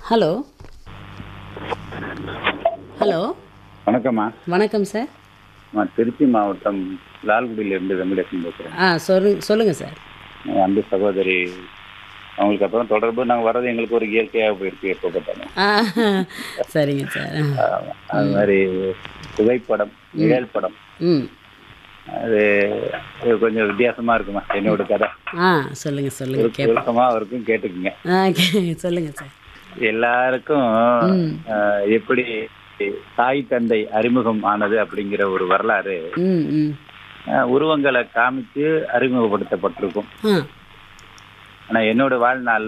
Hello hello வணக்கம்மா வணக்கம் sir நான் திருச்சி மாவட்டம் லால்குடியிலிருந்து வெங்கடேசன் பேசுகிறேன் ஆ சொல்லு சொல்லுங்கள் சார் என் அன்பு சகோதரி அவங்களுக்கு அப்புறம் தொடர்பு நாங்கள் வர்றது எங்களுக்கு ஒரு இயற்கையாக போயிருக்கு எப்போ பார்த்தாலும் ஆ சரிங்க சார் ஆ. ஆமா. அது மாதிரி புகைப்படம் நிழல் படம் ம் அது அது கொஞ்சம் வித்தியாசமா இருக்குமா என்னோட கதை ஆ சொல்லுங்கள் சொல்லுங்கள் கேட்போம் சுருக்கமாக அவருக்கும் கேட்டுக்குங்க ஆ கே- சொல்லுங்கள் சார் எல்லாருக்கும் ம் ஆஹ், எப்படி தாய் தந்தை அறிமுகம் ஆனது அப்படிங்கிற ஒரு வரலாறு ம் ம் ஆஹ், உருவங்களை காமிச்சு அறிமுகப்படுத்தப்பட்டிருக்கும் ஆ ஆனா என்னோட வாழ்நாள்ல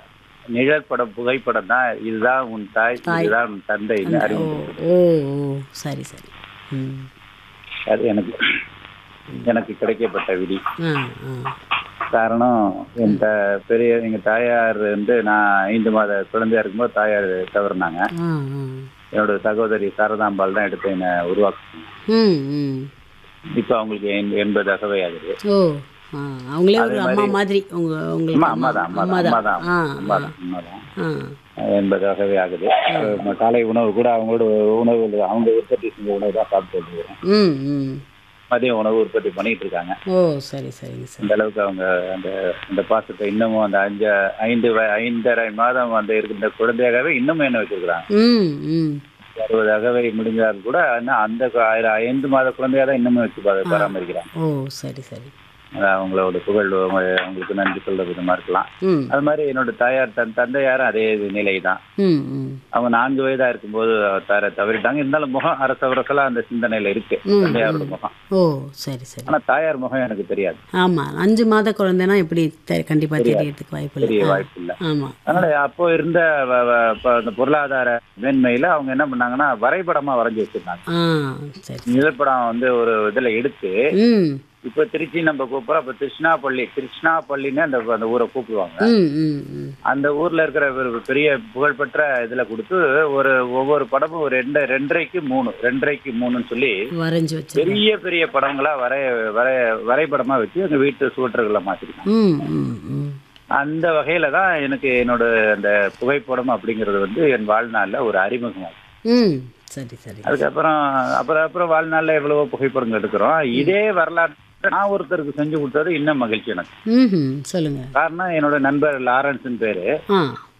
நிழல் படம் புகைப்படம் தான் இதுதான் உன் தாய் இதுதான் உன் தந்தைன்னு ஓ அறிமுகம் ஓ ஓ சரி சரி ம் அது எனக்கு எனக்கு கிடைக்கப்பட்ட விதி ஆ ஆ காரணம் என் த பெரிய எங்க தாயார் வந்து நான் ஐந்து மாத குழந்தையா இருக்கும்போது தாயார் தவறுனாங்க ஆ ஆ என்னோட சகோதரி சாரதாம்பாள் தான் எடுத்து என்னை உருவாக்குனாங்க ம் ம் இப்போ அவங்களுக்கு எண்- எண்பது அகவை ஆகுது ஓ ஆ அவங்களே ஒரு அம்மா மாதிரி உங்க உங்களுக்கு அம்மா அம்மா தான் அம்மா தான் அம்மா தான் ஆ அம்மா தான் அம்மா தான் ஆ எண்பது அகவை ஆகுது அஹ் காலை உணவு கூட அவங்களோட உணவு அவங்க உற்பத்தி செஞ்ச உணவு தான் சாப்பிட்டு வந்துருக்கிறேன் ம் ம் மதிய உணவு உற்பத்தி பண்ணிட்டு இருக்காங்க ஓ சரி சரிங்க சார் அந்த அளவுக்கு அவங்க அந்த அந்த பாசத்தை இன்னமும் அந்த அஞ்சு ஐந்து வ- ஐந்தரை மாதம் அந்த இருக்கின்ற குழந்தையாகவே இன்னமும் என்ன வச்சிருக்கிறாங்க ம் ம் அறுபது அகவை முடிஞ்சாலும் கூட இன்னும் அந்த கு- ஆயிரம் ஐந்து மாத குழந்தையா தான் இன்னமும் வச்சு பா- பராமரிக்கிறாங்க ஓ சரி சரி அது அவங்களோட புகழ் அவங்க- அவங்களுக்கு நன்றி சொல்ற விதமா இருக்கலாம் ம் அது மாதிரி என்னோட தாயார் தன் தந்தையாரும் அதே நிலை தான் ம் ம் அவங்க நான்கு வயதா இருக்கும்போது அவர் தார தவறிட்டாங்க இருந்தாலும் முகம் அரச வரசலா அந்த சிந்தனையில இருக்கு ம், தந்தையாரோட முகம் ஓ சரி சரி ஆனா தாயார் முகம் எனக்கு தெரியாது ஆமாம் அஞ்சு மாத குழந்தைனா எப்படி தெ கண்டிப்பாக தெரியறதுக்கு வாய்ப்பு தெரிய இல்லை வாய்ப்பு இல்லை ஆமாம் அதனால அப்போ இருந்த வ- வ- ப- அந்த பொருளாதார மேன்மையில அவங்க என்ன பண்ணாங்கன்னா வரைபடமா வரைஞ்சி வச்சிருந்தாங்க ஆ சரி நிலப்படம் வந்து ஒரு இதுல எடுத்து ம் இப்ப திருச்சி நம்ம கூப்பிடுறோம் அப்ப திருஷ்ணாப்பள்ளி திருஷ்ணாப்பள்ளின்னு அந்த அந்த ஊரை கூப்பிடுவாங்க ம் ம் ம் அந்த ஊர்ல இருக்கிற ஒரு பெரிய புகழ்பெற்ற இதுல கொடுத்து ஒரு ஒவ்வொரு படமும் ஒரு ரெண்டு ரெண்டரைக்கு மூணு ரெண்டரைக்கு மூணுன்னு சொல்லி வரைஞ்சி வச்சு பெரிய பெரிய படங்களா வரைய வரைய வரைபடமா வச்சு அந்த வீட்டு சுவற்றுகளை மாத்திருக்காங்க ம் ம் ம் அந்த வகையில தான் எனக்கு என்னோட அந்த புகைப்படம் அப்படிங்கிறது வந்து என் வாழ்நாள்ல ஒரு அறிமுகமாகும் ம் சரி சரி அதுக்கப்புறம் அப்புறம் அப்புறம் வாழ்நாள்ல எவ்வளவோ புகைப்படங்கள் எடுக்கிறோம் இதே வரலாற்று நான் ஒருத்தருக்கு செஞ்சு கொடுத்தது இன்னும் மகிழ்ச்சி எனக்கு ம் சொல்லுங்க காரணம் என்னோட நண்பர் லாரன்ஸ்னு பேரு ஆ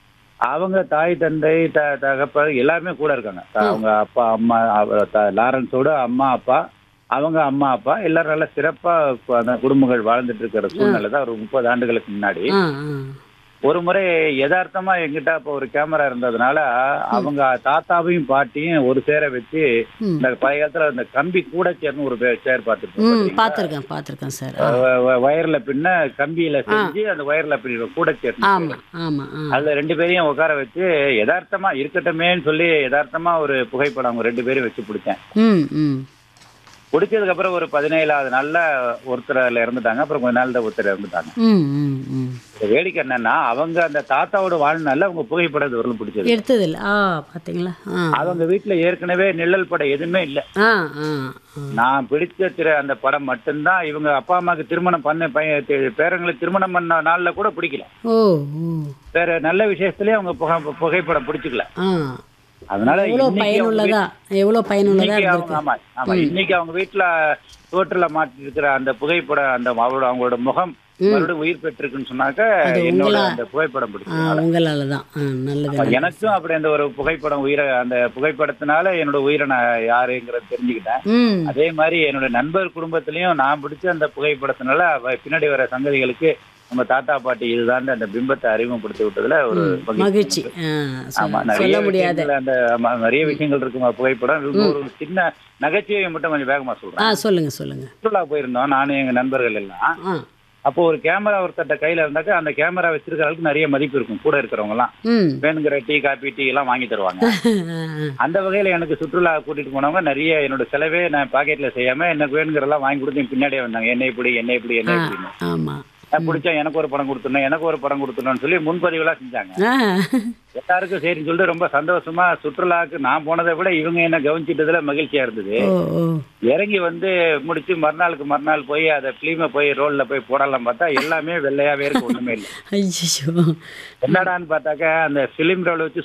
அவங்க தாய் தந்தை த தகப்ப எல்லாருமே கூட இருக்காங்க அவங்க அப்பா அம்மா அவ- த- லாரன்ஸோட அம்மா அப்பா அவங்க அம்மா அப்பா எல்லாரும் நல்லா சிறப்பா கு- அந்த குடும்பங்கள் வாழ்ந்துட்டு இருக்கிற சூழ்நிலை தான் ஒரு முப்பது ஆண்டுகளுக்கு முன்னாடி ஆ ஆ ஒரு முறை யதார்த்தமா எங்கிட்ட அப்ப ஒரு கேமரா இருந்ததுனால அவங்க தாத்தாவையும் பாட்டியும் ஒரு சேர வச்சு ம் இந்த பழைய காலத்துல அந்த கம்பி கூட சேர்னு ஒரு சேர் ம் பார்த்துருப்போம் பார்த்துருக்கேன் பார்த்துருக்கேன் சார் ஆ வயர்ல பின்ன கம்பியில செஞ்சு அந்த வயர்ல பின்ன கூட சேர்ந்து ஆமாம் ஆமாம் ஆ அதுல ரெண்டு பேரையும் உட்கார வச்சு யதார்த்தமா இருக்கட்டுமேன்னு சொல்லி யதார்த்தமா ஒரு புகைப்படம் அவங்க ரெண்டு பேரும் வச்சு பிடிச்சேன் ம் ம் பிடிச்சதுக்கு அப்புறம் ஒரு பதினேழாவது நாள்ல ஒருத்தர் இறந்துட்டாங்க அப்புறம் கொஞ்ச நாள் தான் ஒருத்தர் இறந்துட்டாங்க ம் ம் ம் இந்த வேடிக்கை என்னன்னா அவங்க அந்த தாத்தாவோட வாழ்நாள்ல அவங்க புகைப்படம் இது வரலும் பிடிச்சது எடுத்ததில்ல ஆ பார்த்தீங்களா ஆ அவங்க வீட்டுல ஏற்கனவே நிழல் படம் எதுவுமே இல்ல ஆ ஆ ஆ. நான் பிடிச்ச திரு அந்த படம் மட்டும்தான் இவங்க அப்பா அம்மாக்கு திருமணம் பண்ண பையன் தி- பேரங்களுக்கு திருமணம் பண்ண நாள்ல கூட பிடிக்கல ஓ ஓ வேற நல்ல விஷயத்துலயே அவங்க புகை புகைப்படம் பிடிச்சிக்கல ஆ அதனால எவ்வளோ இன்னைக்கு அவங்க பயனுள்ளதா எவ்வளோ பயனுள்ளதா இன்னைக்கு அவங்க இருந்திருக்கு ஆமா ஆமா இன்னைக்கு அவங்க வீட்டுல தோற்றுல மாட்டி இருக்கிற அந்த புகைப்படம் அந்த அவரோட அவங்களோட முகம் மறுபடியும் உயிர் பெற்றிருக்குன்னு சொன்னாக்க என்னோட அந்த புகைப்படம் ஆ பிடிச்சது உங்களால தான் ஆ நல்லது எனக்கும் அப்படி அந்த ஒரு புகைப்படம் உயிரை அந்த புகைப்படத்தினால என்னோட உயிரை நான் யாருங்கிறத தெரிஞ்சுக்கிட்டேன் ம் அதே மாதிரி என்னோட நண்பர் குடும்பத்திலயும் நான் பிடிச்ச அந்த புகைப்படத்தினால அவ- பின்னாடி வர சங்கதிகளுக்கு நம்ம தாத்தா பாட்டி இதுதான் அந்த பிம்பத்தை அறிமுகப்படுத்தி விட்டதுல ஒரு மகிழ்ச்சி ஆ ஆமா சொல்ல- நிறைய சொல்ல முடியாத விஷயங்கள் அந்த ஆமா, நிறைய விஷயங்கள் இருக்குமா புகைப்படம் இது ஒரு சின்ன நகைச்சுவையை மட்டும் கொஞ்சம் வேகமா சொல்றேன் ஆ சொல்லுங்க சொல்லுங்க சுற்றுலா போயிருந்தோம் நானும் எங்க நண்பர்கள் எல்லாம் ஆ அப்போ ஒரு கேமரா ஒருத்தட்ட கையில இருந்தாக்க அந்த கேமரா வச்சிருக்கிற அளவுக்கு நிறைய மதிப்பு இருக்கும் கூட இருக்கிறவங்க எல்லாம் ம் வேணுங்கிற டீ காபி டீ எல்லாம் வாங்கி தருவாங்க ஆ, ஆ. அந்த வகையில எனக்கு சுற்றுலா கூட்டிட்டு போனவங்க நிறைய என்னோட செலவே நான் பாக்கெட்ல செய்யாம எனக்கு வேணுங்கிறதெல்லாம் வாங்கி கொடுத்து என் பின்னாடியே வந்தாங்க என்ன இப்படி என்ன இப்படி என்ன இப்படின்னு ஆமா நான் பிடிச்சா எனக்கு ஒரு படம் கொடுத்துடணும் எனக்கு ஒரு படம் கொடுத்துடணும்னு சொல்லி முன்பதிவுலாம் செஞ்சாங்க ஆ எல்லாருக்கும் சரின்னு சொல்லிட்டு ரொம்ப சந்தோஷமா சுற்றுலாக்கு நான் போனதை விட இவங்க என்ன கவனிச்சிட்டதுல மகிழ்ச்சியா இருந்தது ஓ ஓ இறங்கி வந்து முடிச்சு மறுநாளுக்கு மறுநாள் போய் அதை பிலிமை போய் ரோல்ல போய் போடலாம் பார்த்தா எல்லாமே வெள்ளையாவே இருக்கு ஒண்ணுமே இல்லை ஐயோ என்னடான்னு பார்த்தாக்க அந்த பிலிம் ரோல் வச்சு